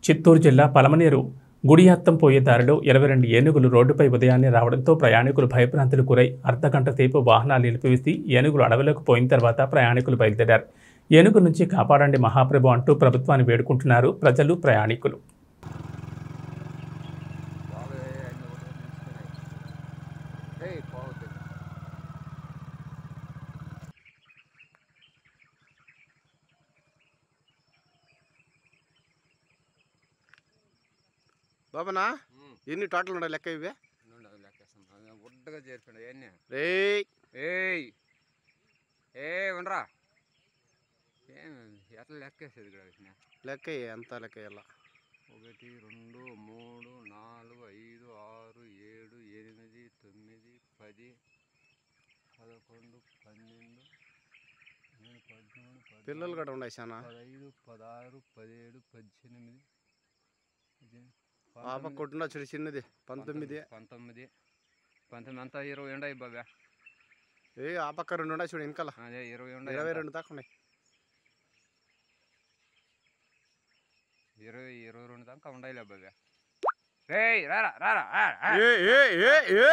చిత్తూరు జిల్లా పలమనేరు గుడియాత్తం పోయే దారిలో ఇరవై రెండు ఏనుగులు రోడ్డుపై ఉదయాన్నే రావడంతో ప్రయాణికులు భయభ్రాంతులకు గురై అర్ధగంట సేపు వాహనాలు నిలిపివేసి ఏనుగులు అడవిలోకి పోయిన తర్వాత ప్రయాణికులు బయలుదేరారు ఏనుగు నుంచి కాపాడండి మహాప్రభు అంటూ ప్రభుత్వాన్ని వేడుకుంటున్నారు ప్రజలు ప్రయాణికులు బాబనా ఎన్ని టోటల్ ఉన్నాయి లెక్క ఇవే ఉడ్డగా చేర్పండి అవన్నీ రే ఏయ్ ఏ ఉండరా ఏం ఎట్లా లెక్కేసేది ఇక్కడ వీటిని? లెక్క ఎంత లెక్క ఇలా ఒకటి రెండు మూడు నాలుగు ఐదు ఆరు ఏడు ఎనిమిది తొమ్మిది పది పదకొండు పన్నెండు పన్నెండు, పదమూడు పిల్లలు పద్నాలుగు, కూడా ఉన్నాయి చాలా పదహైదు పదహారు పదిహేడు పద్దెనిమిది పద్దెనిమిది, ఆ పక్క పంతొమ్మిది, కొట్టున్నా చూడు చిన్నది పంతొమ్మిది పంతొమ్మిది పంతొమ్మిది అంతా ఇరవై ఉండయి బాబా ఏ ఆ పక్క రెండు ఉన్నాయి చూడు వెనకాల అదే ఇరవై ఉండయి ఇరవై అంతా. రెండు దాకా ఉన్నాయి ఇరవై ఇరవై రెండు దాకా ఉండాలి బాబా రేయ్ రారా రారా ఆ, ఆ. ఏ ఏ ఏ ఏ